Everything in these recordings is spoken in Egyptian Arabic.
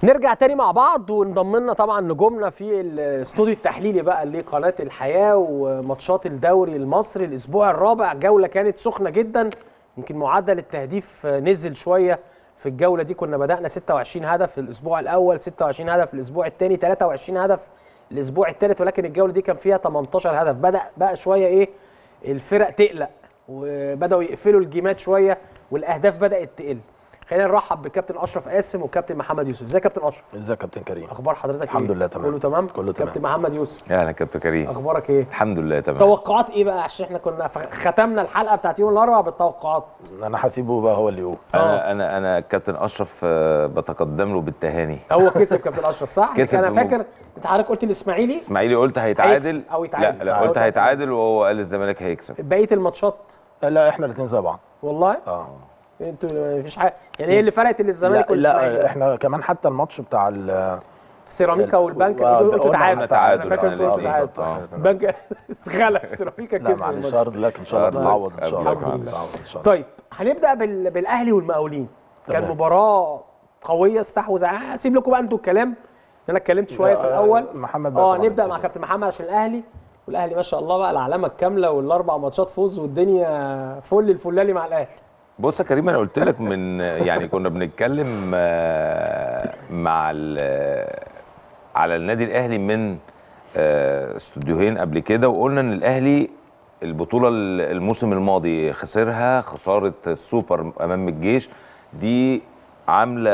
نرجع تاني مع بعض وانضم لنا طبعا نجومنا في الاستوديو التحليلي بقى لقناه الحياه وماتشات الدوري المصري الاسبوع الرابع جوله كانت سخنه جدا يمكن معدل التهديف نزل شويه في الجوله دي كنا بدانا 26 هدف في الاسبوع الاول 26 هدف في الاسبوع الثاني 23 هدف الاسبوع الثالث ولكن الجوله دي كان فيها 18 هدف بدا بقى شويه ايه الفرق تقلق وبداوا يقفلوا الجيمات شويه والاهداف بدات تقل خلينا نرحب بكابتن اشرف قاسم وكابتن محمد يوسف ازيك يا كابتن اشرف ازيك يا كابتن كريم اخبار حضرتك الحمد إيه؟ لله تمام. كله تمام كله تمام. كابتن محمد يوسف يا اهلا كابتن كريم اخبارك ايه الحمد لله تمام توقعات ايه بقى عشان احنا كنا ف- ختمنا الحلقه بتاعت يوم الاربعاء بالتوقعات انا هسيبه بقى هو اللي يقول انا انا انا كابتن اشرف آه، بتقدم له بالتهاني هو كسب كابتن اشرف صح كسب انا بم- فاكر انت حضرتك قلت الاسماعيلي اسماعيلي قلت هيتعادل هيكسب أو يتعادل. لا لا أو قلت يتعادل. هيتعادل وهو قال الزمالك هيكسب بقيه الماتشات لا احنا الاثنين زي بعض والله اه انتوا مفيش حاجه يعني هي اللي فرقت للزمالك لا, والاسماعيلي لا احنا كمان حتى الماتش بتاع ال السيراميكا والبنك آه، انتوا قلتوا قلنا تعادل تعادل، انا فاكر آه، انتوا قلتوا لا، تعادل بالظبط، آه. البنك غلب سيراميكا لا كسب معلش الماتش. هارد لك ان شاء الله هارد لك. تتعوض ان شاء الله الحمد لله. تتعوض ان شاء الله طيب هنبدا بال... بالاهلي والمقاولين كان تمام. مباراه قويه استحوذ عليها. هسيب لكم بقى انتوا الكلام انا اتكلمت شويه في لا، الاول محمد بقى اه طبعاً نبدا مع يبتدي. كابتن محمد عشان الاهلي والاهلي ما شاء الله بقى العلامه الكامله والاربع ماتشات فوز والدنيا فل الفلالي مع الاهلي بص يا كريم انا قلت لك من يعني كنا بنتكلم آه، مع ال- على النادي الاهلي من آه، استوديوهين قبل كده وقلنا ان الاهلي البطوله الموسم الماضي خسرها خساره السوبر امام الجيش دي عامله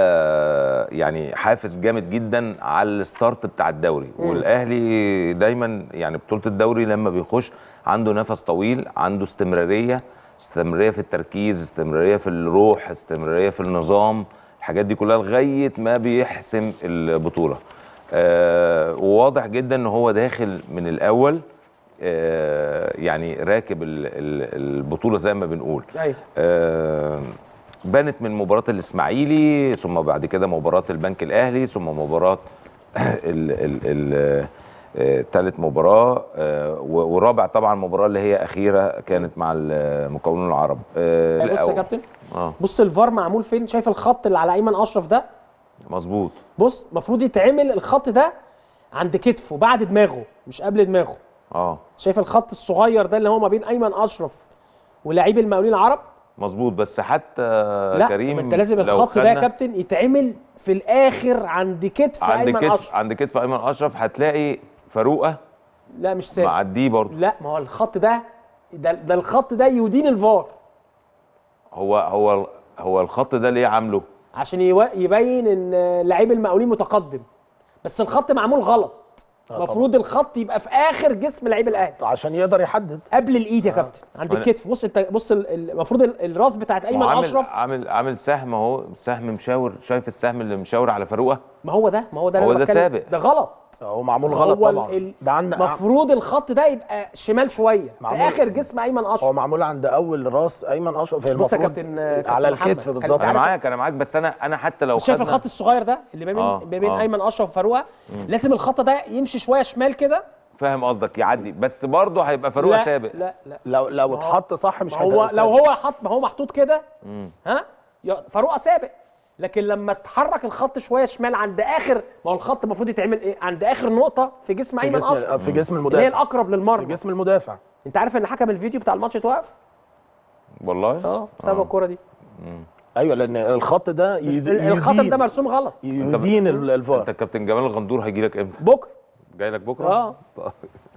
يعني حافز جامد جدا على الستارت بتاع الدوري والاهلي دايما يعني بطوله الدوري لما بيخش عنده نفس طويل عنده استمراريه استمراريه في التركيز استمراريه في الروح استمراريه في النظام الحاجات دي كلها لغايه ما بيحسم البطوله آه وواضح جدا ان هو داخل من الاول آه يعني راكب ال- ال- البطوله زي ما بنقول ايوه آه، بانت من مباراة الإسماعيلي ثم بعد كده مباراة البنك الأهلي ثم مباراة ال ال ال آه، تالت مباراة آه، و- ورابع طبعا مباراة اللي هي أخيرة كانت مع المقاولون العرب آه، بص يا الأول. كابتن اه بص الفار معمول فين شايف الخط اللي على ايمن اشرف ده مظبوط بص المفروض يتعمل الخط ده عند كتفه بعد دماغه مش قبل دماغه اه شايف الخط الصغير ده اللي هو ما بين ايمن اشرف ولاعيب المقاولين العرب مظبوط بس حتى لا كريم ما انت لازم لو الخط ده يا خدنا كابتن يتعمل في الاخر عند كتف عند ايمن كتف اشرف عند كتف ايمن اشرف هتلاقي فاروقه لا مش ثابت معديه برضه لا ما هو الخط ده ده, ده الخط ده يدين الفار هو هو هو الخط ده ليه عامله عشان يو- يبين ان لعيب المقاولين متقدم بس الخط معمول غلط طبعا. المفروض الخط يبقى في اخر جسم لعيب الاهلي عشان يقدر يحدد قبل الايد يا كابتن عند وأنا- الكتف بص انت بص ال- ال- المفروض ال- الراس بتاعت ما هو ايمن عامل اشرف عامل عامل سهم اهو سهم مشاور شايف السهم اللي مشاور على فاروقه ما هو ده ما هو ده اللي هو أنا ده بتكلم- سابق. ده غلط هو معمول هو غلط ال- طبعا ال- ده عند المفروض الخط ده يبقى شمال شويه في معمول- اخر جسم ايمن هو اشرف معمول عند اول راس ايمن اشرف هي بص يا المفروض كابتن كابتن على محمد. الكتف خلي بالظبط انا بالك. معاك انا معاك بس انا انا حتى لو شايف خدنا الخط الصغير ده اللي ما بين آه، ما بين آه. ايمن اشرف وفاروقه لازم الخط ده يمشي شويه شمال كده فاهم قصدك يعدي بس برضه هيبقى فاروقه لا سابق لا لا لو لو ما هو- اتحط صح مش ما هو هيبقى لو ثابت. هو حط ما هو محطوط كده مم. ها يا- فاروقه سابق لكن لما تحرك الخط شويه شمال عند اخر ما هو الخط المفروض يتعمل ايه عند اخر نقطه في جسم في ايمن جسم اشرف في جسم اللي هي المدافع الاقرب في للمرمى جسم المدافع انت عارف ان حكم الفيديو بتاع الماتش اتوقف والله اه بسبب الكوره دي ايوه لان الخط ده يد- ال- الخط يدين- ده مرسوم غلط يدين ال- انت الفار الكابتن جمال الغندور هيجي لك امتى بكره جاي لك بكره اه طيب.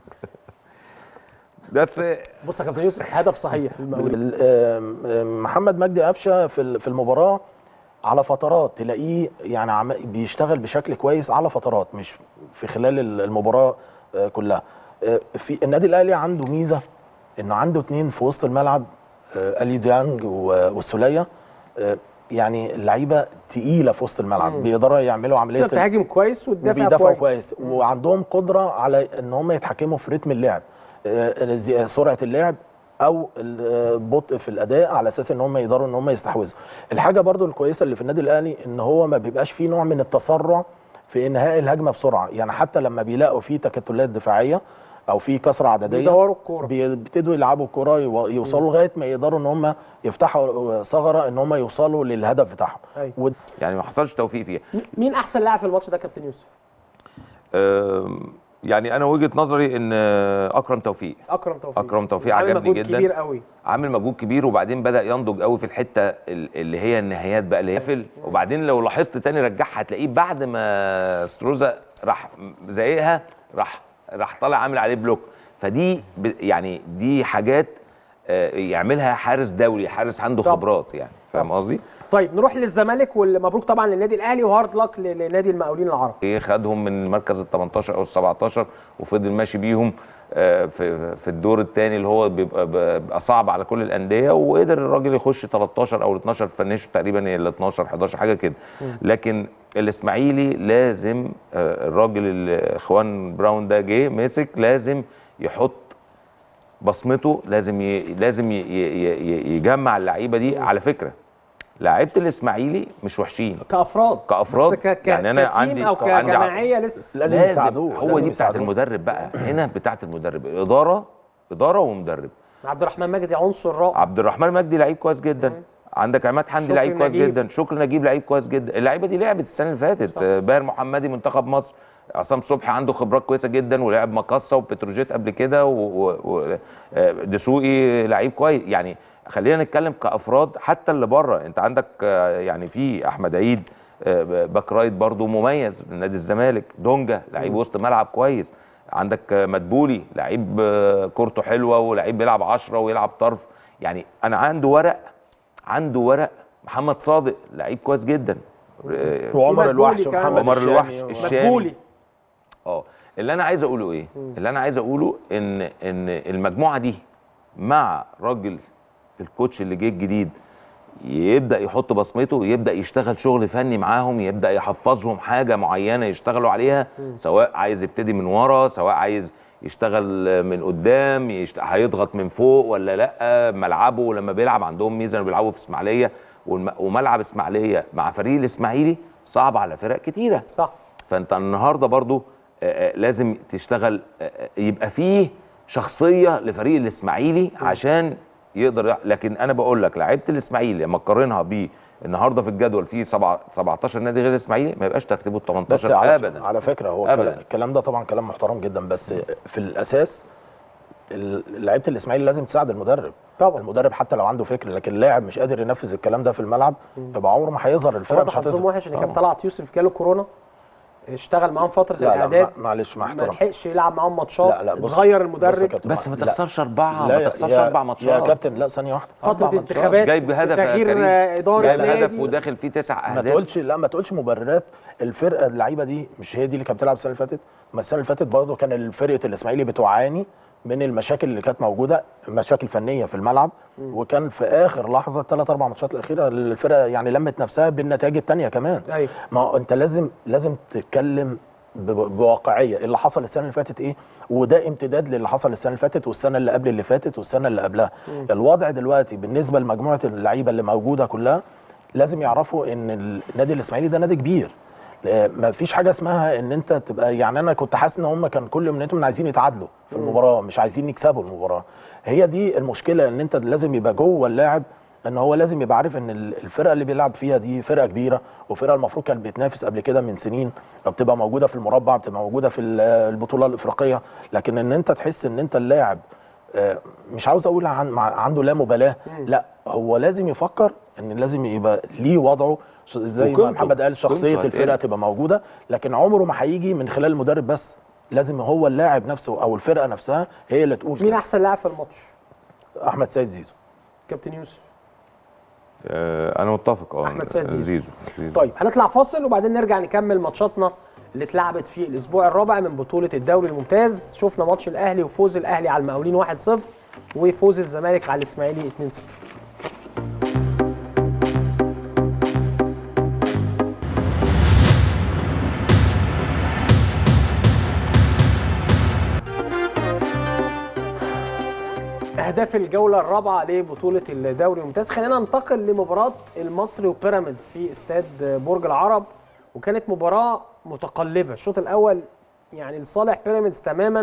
بس بص يا كابتن يوسف هدف صحيح للمقاولين ال- آم- آم، محمد مجدي قفشه في ال- في المباراه على فترات تلاقيه يعني عم بيشتغل بشكل كويس على فترات مش في خلال ال- المباراه آه، كلها آه، في النادي الاهلي عنده ميزه انه عنده اتنين في وسط الملعب آه، اليو ديانج و- والسوليه آه، يعني اللعيبه تقيله في وسط الملعب مم. بيقدروا يعملوا عمليه تقدر تهاجم كويس وتدافع وبيدافعوا كويس كويس وعندهم قدره على ان هم يتحكموا في رتم اللعب آه، زي- سرعه اللعب او البطء في الاداء على اساس ان هم يقدروا ان هم يستحوذوا الحاجه برضو الكويسه اللي في النادي الاهلي ان هو ما بيبقاش فيه نوع من التسرع في انهاء الهجمه بسرعه يعني حتى لما بيلاقوا فيه تكتلات دفاعيه او في كسره عدديه بيدوروا الكوره بيبتدوا يلعبوا الكوره يو- يوصلوا لغايه ما يقدروا ان هم يفتحوا ثغره ان هم يوصلوا للهدف بتاعهم أيوة. ود- يعني ما حصلش توفيق فيها م- مين احسن لاعب في الماتش ده كابتن يوسف آم، يعني انا وجهه نظري ان اكرم توفيق اكرم توفيق أكرم توفيق عامل عجبني مجهود جداً. كبير قوي عامل مجهود كبير وبعدين بدا ينضج قوي في الحته ال- اللي هي النهايات بقى اللي هي قفل وبعدين لو لاحظت تاني رجعها هتلاقيه بعد ما ستروزا راح زايقها راح راح طالع عامل عليه بلوك فدي ب- يعني دي حاجات آه، يعملها حارس دولي حارس عنده طبعاً. خبرات يعني فاهم قصدي؟ طيب نروح للزمالك والمبروك طبعا للنادي الاهلي وهارد لك لنادي المقاولين العرب ايه خدهم من مركز ال 18 او ال 17 وفضل ماشي بيهم آه، في في الدور الثاني اللي هو بيبقى بيبقى صعب على كل الانديه وقدر الراجل يخش 13 او ال 12 فنشوا تقريبا ال 12 11 حاجه كده لكن الاسماعيلي لازم آه، الراجل اللي اخوان براون ده جه مسك لازم يحط بصمته لازم ي... لازم ي... ي... ي... يجمع اللعيبه دي على فكره لعيبه الاسماعيلي مش وحشين كافراد كأفراد؟ بس ك... ك... يعني أنا كتيم عندي- او عندي ع- كجماعيه لسه لازم يساعدوه هو لازم دي بتاعت يساعدوه. المدرب بقى هنا بتاعت المدرب اداره اداره ومدرب عبد الرحمن مجدي عنصر رائع عبد الرحمن مجدي لعيب كويس جدا عندك عماد حمدي شكري لعيب كويس نجيب. جدا شكري نجيب لعيب كويس جدا اللعيبه دي لعبت السنه اللي فاتت آه، باهر محمدي منتخب مصر عصام صبحي عنده خبرات كويسه جدا ولعب مقصه وبتروجيت قبل كده و- و- آه، دسوقي لعيب كويس يعني خلينا نتكلم كافراد حتى اللي بره انت عندك آه، يعني في احمد عيد آه، باك رايت برضه مميز من نادي الزمالك دونجا لعيب وسط ملعب كويس عندك آه، مدبولي لعيب آه، كورته حلوه ولعيب بيلعب 10 ويلعب طرف يعني انا عنده ورق عنده ورق محمد صادق لعيب كويس جدا آه، وعمر مدبولي الوحش كمان. ومحمد عمر الوحش الشامي و- الشامي. مدبولي اه اللي انا عايز اقوله ايه اللي انا عايز اقوله ان ان المجموعه دي مع راجل الكوتش اللي جه الجديد يبدا يحط بصمته يبدا يشتغل شغل فني معاهم يبدا يحفظهم حاجه معينه يشتغلوا عليها سواء عايز يبتدي من ورا سواء عايز يشتغل من قدام يشت... هيضغط من فوق ولا لا ملعبه لما بيلعب عندهم ميزه إنه بيلعبوا في اسماعيليه والم... وملعب اسماعيليه مع فريق الاسماعيلي صعب على فرق كتيره صح فانت النهارده برضو آه، آه، لازم تشتغل آه، آه، يبقى فيه شخصيه لفريق الاسماعيلي عشان يقدر يع- لكن انا بقول لك لعيبه الاسماعيلي لما تقارنها بيه النهارده في الجدول فيه سبعة- 17 نادي غير الاسماعيلي ما يبقاش ترتيبه ال بس 18 على, ابدا على فكره هو أبداً. الكلام, الكلام ده طبعا كلام محترم جدا بس في الاساس ال- لعيبه الاسماعيلي لازم تساعد المدرب طبعا المدرب حتى لو عنده فكر لكن اللاعب مش قادر ينفذ الكلام ده في الملعب يبقى عمره ما هيظهر الفرقه برضه مش حظهم هتظهر وحش ان كان آه. طلعت يوسف جاله كورونا اشتغل معاهم فتره لا لا الاعداد ما- معلش مع ما احترام لحقش يلعب معاهم ماتشات لا لا بص اتغير بص يا المدرب كابتن بس ما لا. تخسرش اربعه لا ما يا- تخسرش يا- اربع يا ماتشات كابتن لا ثانيه واحده فتره أربع ماتشات. انتخابات جايب هدف يا تغيير كريم. آه، اداره جايب هدف نادي وداخل فيه تسع ما اهداف تقولش لا ما تقولش مبررات الفرقه اللعيبه دي مش هي دي اللي كانت بتلعب السنه اللي فاتت ما السنه اللي فاتت برضه كان فرقه الاسماعيلي بتعاني من المشاكل اللي كانت موجوده مشاكل فنيه في الملعب وكان في اخر لحظه الثلاث اربع ماتشات الاخيره الفرقه يعني لمت نفسها بالنتائج الثانيه كمان ايوه ما هو انت لازم لازم تتكلم ب- بواقعيه اللي حصل السنه اللي فاتت ايه وده امتداد للي حصل السنه اللي فاتت والسنه اللي قبل اللي فاتت والسنه اللي قبلها الوضع دلوقتي بالنسبه لمجموعه اللعيبه اللي موجوده كلها لازم يعرفوا ان النادي الاسماعيلي ده نادي كبير آه، ما فيش حاجه اسمها ان انت تبقى يعني انا كنت حاسس ان هم كان كل امنيتهم عايزين يتعادلوا في المباراه مش عايزين يكسبوا المباراه هي دي المشكله ان انت لازم يبقى جوه اللاعب ان هو لازم يبقى عارف ان ال- الفرقه اللي بيلعب فيها دي فرقه كبيره وفرقه المفروض كانت بتنافس قبل كده من سنين بتبقى موجوده في المربع بتبقى موجوده في ال- البطوله الافريقيه لكن ان انت تحس ان انت اللاعب آه، مش عاوز اقول عن مع- عنده لا مبالاه لا هو لازم يفكر ان لازم يبقى ليه وضعه ش- زي ما وقيمته. محمد قال شخصيه قيمته الفرقه هتقل. تبقى موجوده لكن عمره ما هيجي من خلال المدرب بس لازم هو اللاعب نفسه او الفرقه نفسها هي اللي تقول مين كده. احسن لاعب في الماتش احمد سيد زيزو كابتن يوسف آه، انا متفق اه أحمد سيد زيزو. زيزو زيزو. طيب هنطلع فاصل وبعدين نرجع نكمل ماتشاتنا اللي اتلعبت في الاسبوع الرابع من بطوله الدوري الممتاز شفنا ماتش الاهلي وفوز الاهلي على المقاولين 1-0 وفوز الزمالك على الاسماعيلي 2-0 اهداف الجوله الرابعه لبطوله الدوري الممتاز خلينا ننتقل لمباراه المصري وبيراميدز في استاد برج العرب وكانت مباراه متقلبه الشوط الاول يعني لصالح بيراميدز تماما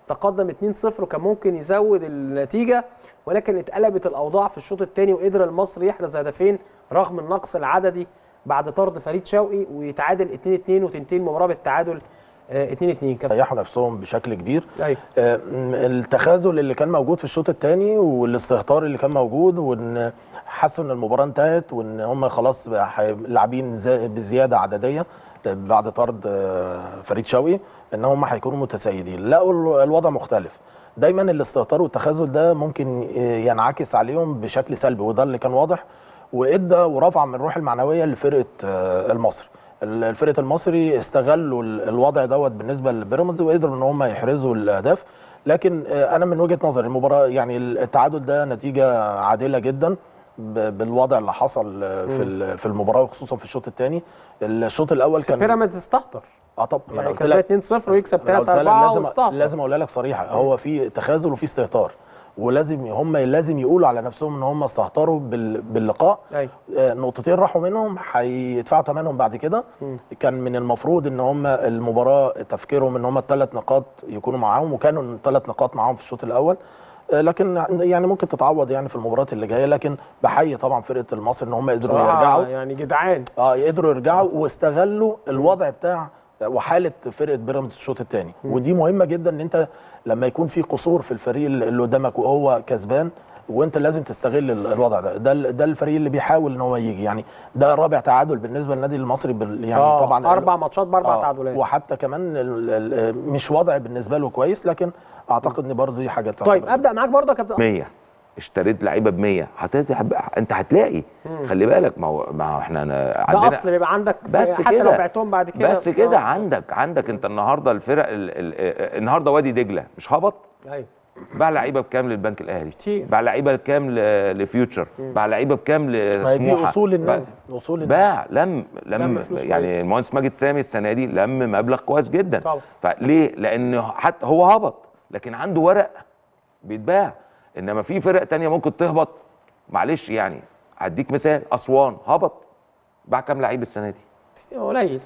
تقدم 2-0 وكان ممكن يزود النتيجه ولكن اتقلبت الاوضاع في الشوط الثاني وقدر المصري يحرز هدفين رغم النقص العددي بعد طرد فريد شوقي ويتعادل 2-2 وتنتهي المباراه بالتعادل آه، 2-2 كابتن ريحوا نفسهم بشكل كبير ايوه آه، م- التخاذل اللي كان موجود في الشوط الثاني والاستهتار اللي كان موجود وان حسوا ان المباراه انتهت وان هم خلاص بقى حي- لاعبين زا- بزياده عدديه بعد طرد آه، فريد شوقي ان هم هيكونوا متسيدين لقوا ال- الوضع مختلف دايما الاستهتار والتخاذل ده ممكن آه، ينعكس عليهم بشكل سلبي وده اللي كان واضح وادى ورفع من الروح المعنويه لفرقه آه، المصري ال- فرقه المصري استغلوا ال- الوضع دوت بالنسبه لبيراميدز وقدروا ان هم يحرزوا الاهداف لكن آه، انا من وجهه نظري المباراه يعني التعادل ده نتيجه عادله جدا ب- بالوضع اللي حصل آه، في ال- في المباراه وخصوصا في الشوط الثاني الشوط الاول بس كان بيراميدز استهتر اه طب ما انا يعني قلت كسبان لك 2-0 ويكسب أنا قلت لك 3-4 لازم واستهتر لازم اقول لك صريحه هو في تخاذل وفي استهتار ولازم هم لازم يقولوا على نفسهم ان هم استهتروا بال- باللقاء ايوه آه، نقطتين راحوا منهم هيدفعوا ثمنهم بعد كده مم. كان من المفروض ان هم المباراه تفكيرهم ان هم الثلاث نقاط يكونوا معاهم وكانوا الثلاث نقاط معاهم في الشوط الاول آه، لكن يعني ممكن تتعوض يعني في المباريات اللي جايه لكن بحيي طبعا فرقه المصري ان هم قدروا بصراحة يرجعوا يعني جدعان اه قدروا يرجعوا واستغلوا الوضع بتاع وحاله فرقه بيراميدز الشوط الثاني ودي مهمه جدا ان انت لما يكون في قصور في الفريق اللي قدامك وهو كسبان وانت لازم تستغل ال- الوضع ده ده ال- ده الفريق اللي بيحاول ان هو يجي يعني ده رابع تعادل بالنسبه للنادي المصري بال- يعني آه، طبعا اربع ماتشات باربع آه، تعادلات وحتى كمان ال- ال- مش وضع بالنسبه له كويس لكن اعتقد ان برضه دي حاجه طيب تعتبر- ابدا معاك برضه يا كابتن 100 اشتريت لعيبه ب 100 هت... انت هتلاقي خلي بالك ما هو ما هو احنا أنا ده عندنا اصل بيبقى عندك في- بس حتى لو كده. بعتهم بعد كده بس كده آه. عندك عندك انت النهارده الفرق ال... ال... النهارده وادي دجله مش هبط ايوه باع لعيبه بكام للبنك الاهلي كتير. باع لعيبه بكام ل... لفيوتشر باع لعيبه بكام ما هي دي لسموحه اصول النادي باع- اصول النادي باع لم لم, لم فلوس كويس. يعني المهندس ماجد سامي السنه دي لم مبلغ كويس جدا طبعا. فليه؟ لان حتى هو هبط لكن عنده ورق بيتباع انما في فرق تانية ممكن تهبط معلش يعني هديك مثال اسوان هبط باع كام لعيب السنه دي قليل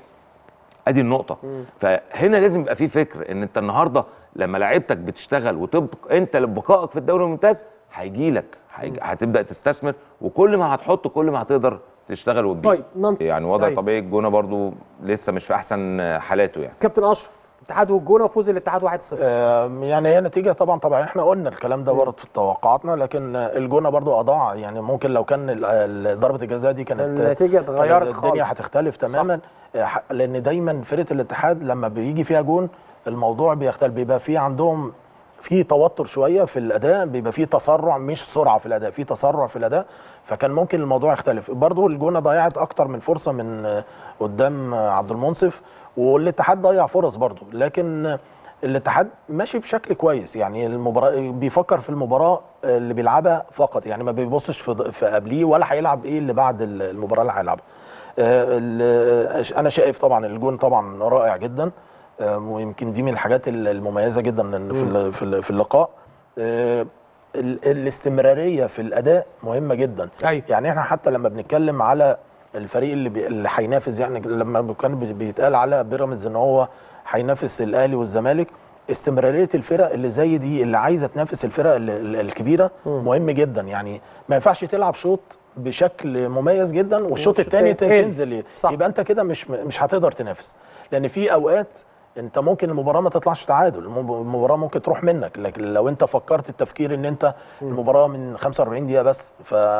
ادي النقطه فهنا لازم يبقى في فكر ان انت النهارده لما لعيبتك بتشتغل وتبقى انت بقائك في الدوري الممتاز هيجي لك هتبدا تستثمر وكل ما هتحط كل ما هتقدر تشتغل وتبيع طيب ننط... يعني وضع طيب. طبيعي الجونه برضو لسه مش في احسن حالاته يعني كابتن اشرف الاتحاد والجونه وفوز الاتحاد 1-0 آم، يعني هي نتيجه طبعا طبعا احنا قلنا الكلام ده ورد في توقعاتنا لكن آه، الجونه برضو اضاع يعني ممكن لو كان ال- ال- ضربه الجزاء دي كانت النتيجة كانت اتغيرت الدنيا خالص. هتختلف تماما آه، ح- لان دايما فرقه الاتحاد لما بيجي فيها جون الموضوع بيختلف بيبقى في عندهم في توتر شويه في الاداء بيبقى في تسرع مش سرعه في الاداء في تسرع في الاداء فكان ممكن الموضوع يختلف برضو الجونه ضيعت اكتر من فرصه من آه، قدام آه، عبد المنصف والاتحاد ضيع فرص برضو لكن آه، الاتحاد ماشي بشكل كويس يعني المباراه بيفكر في المباراه اللي بيلعبها فقط يعني ما بيبصش في في قبليه ولا هيلعب ايه اللي بعد المباراه اللي هيلعبها آه، ال- انا شايف طبعا الجون طبعا رائع جدا آه، ويمكن دي من الحاجات المميزه جدا في ال- في ال- في اللقاء آه، ال- الاستمراريه في الاداء مهمه جدا ايوه يعني احنا حتى لما بنتكلم على الفريق اللي بي... اللي هينافس يعني لما كان بي- بيتقال على بيراميدز ان هو هينافس الاهلي والزمالك استمراريه الفرق اللي زي دي اللي عايزه تنافس الفرق ال- ال- الكبيره مم. مهم جدا يعني ما ينفعش تلعب شوط بشكل مميز جدا والشوط والشوط الثاني التاني تنزل صح. يبقى انت كده مش مش هتقدر تنافس لان في اوقات انت ممكن المباراه ما تطلعش تعادل الم- المباراه ممكن تروح منك لكن لو انت فكرت التفكير ان انت المباراه من 45 دقيقه بس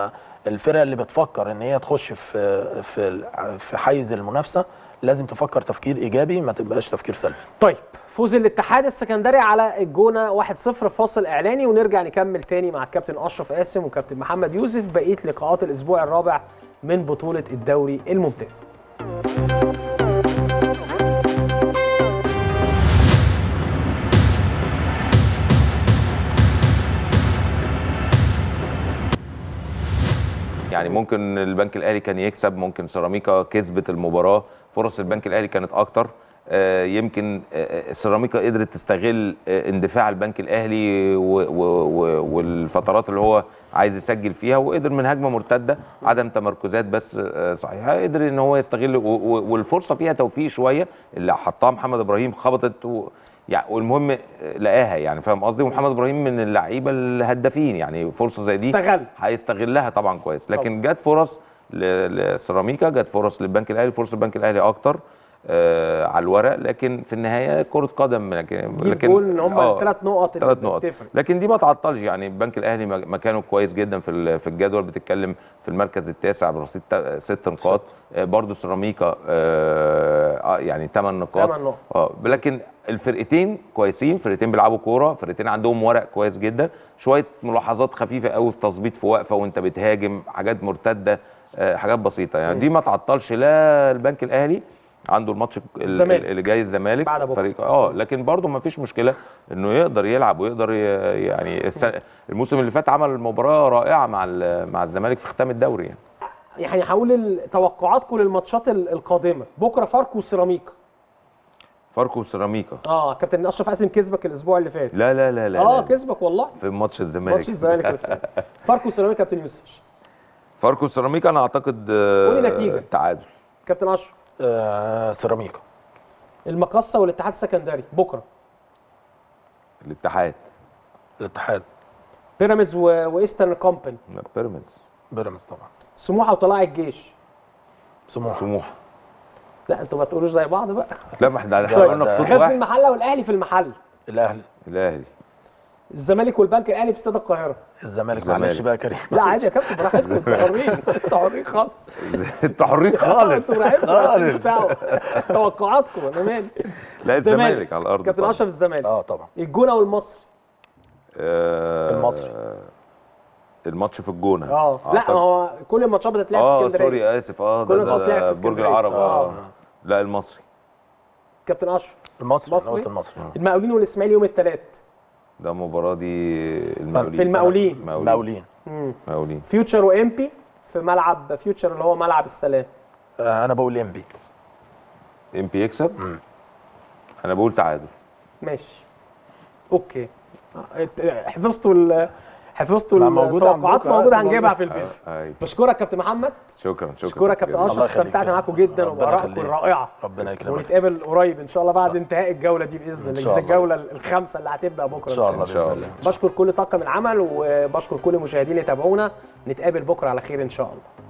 فالفرق اللي بتفكر ان هي تخش في في في حيز المنافسه لازم تفكر تفكير ايجابي ما تبقاش تفكير سلبي طيب فوز الاتحاد السكندري على الجونه 1-0 فاصل اعلاني ونرجع نكمل تاني مع الكابتن اشرف قاسم وكابتن محمد يوسف بقيه لقاءات الاسبوع الرابع من بطوله الدوري الممتاز يعني ممكن البنك الاهلي كان يكسب ممكن سيراميكا كسبت المباراه فرص البنك الاهلي كانت اكتر آه، يمكن آه، سيراميكا قدرت تستغل آه، اندفاع البنك الاهلي و- و- و- والفترات اللي هو عايز يسجل فيها وقدر من هجمه مرتده عدم تمركزات بس آه، صحيحه قدر ان هو يستغل و- و- والفرصه فيها توفيق شويه اللي حطها محمد ابراهيم خبطت و- يعني والمهم لقاها يعني فاهم قصدي ومحمد ابراهيم من اللعيبه الهدافين يعني فرصه زي دي استغل هيستغلها طبعا كويس لكن جت فرص ل- لسيراميكا جت فرص للبنك الاهلي فرص البنك الاهلي اكتر آه على الورق لكن في النهايه كره قدم لكن جيب لكن جول ان هم آه، الثلاث نقط اللي ثلاث نقط بتفرق لكن دي ما تعطلش يعني البنك الاهلي مك- مكانه كويس جدا في ال- في الجدول بتتكلم في المركز التاسع برصيد تا- ست نقاط آه، برضو سيراميكا آه، آه، يعني ثمان نقاط ثمان نقط. اه لكن الفرقتين كويسين فرقتين بيلعبوا كوره فرقتين عندهم ورق كويس جدا شويه ملاحظات خفيفه قوي في تظبيط في وقفه وانت بتهاجم حاجات مرتده آه، حاجات بسيطه يعني دي ما تعطلش لا البنك الاهلي عنده الماتش ال- الزمالك. اللي جاي الزمالك بعد بكرة. فريق اه لكن برضه ما فيش مشكله انه يقدر يلعب ويقدر ي- يعني السنة الموسم اللي فات عمل مباراه رائعه مع ال- مع الزمالك في ختام الدوري يعني يعني هقول ال- توقعاتكم للماتشات ال- القادمه بكره فاركو وسيراميكا فاركو وسيراميكا اه كابتن اشرف قاسم كسبك الاسبوع اللي فات لا لا لا لا اه لا. كسبك والله في ماتش الزمالك ماتش الزمالك بس فاركو وسيراميكا كابتن يوسف فاركو وسيراميكا انا اعتقد آه، قولي نتيجة. تعادل كابتن اشرف آه سيراميكا المقصه والاتحاد السكندري بكره الاتحاد الاتحاد بيراميدز و... وايسترن كومباني لا، بيراميدز بيراميدز طبعا سموحه وطلائع الجيش سموحه سموحه لا انتوا ما تقولوش زي بعض بقى لا ما احنا احنا طيب، قلنا في صوت غزل واحد المحله والاهلي في المحل الاهلي الاهلي الزمالك والبنك الاهلي في استاد القاهره الزمالك الزمالك. معلش بقى يا كريم لا عادي يا كابتن براحتكم انتوا حرين انتوا حرين خالص انتوا حرين خالص انتوا براحتكم خالص بتاعوا توقعاتكم انا مالي لا الزمالك على الارض كابتن طبعاً. اشرف الزمالك اه طبعا الجونه والمصري آه، المصري. الماتش في الجونه اه لا أعتقد. ما هو كل الماتشات بتتلعب في اه اسكندريه سوري اسف اه كل ده- الماتشات ده بتتلعب في برج اسكندريه العرب اه اه لا المصري كابتن اشرف المصري مصري؟ انا قلت المصري المقاولين والاسماعيلي يوم الثلاث ده المباراه دي المقاولين في المقاولين. مقاولين مقاولين فيوتشر وامبي في ملعب فيوتشر اللي هو ملعب السلام آه انا بقول انبي ام بي يكسب انا بقول تعادل ماشي اوكي ات- حفظتوا ال حفظتوا لا، موجودة التوقعات عندكم. موجوده آه، هنجيبها موجودة. في الفيديو آه، أي. بشكرك كابتن محمد شكرا شكرا بشكرك كابتن جدا. اشرف الله يخليك. استمتعت معاكم جدا ربنا وبارائكم يخليك. الرائعه ربنا يكرمك ونتقابل قريب ان شاء الله بعد انتهاء الجوله دي باذن إن الله شاء دي الله. الجوله الخامسه اللي هتبدا بكره ان شاء الله إن شاء باذن الله. الله بشكر كل طاقم العمل وبشكر كل مشاهدين يتابعونا نتقابل بكره على خير ان شاء الله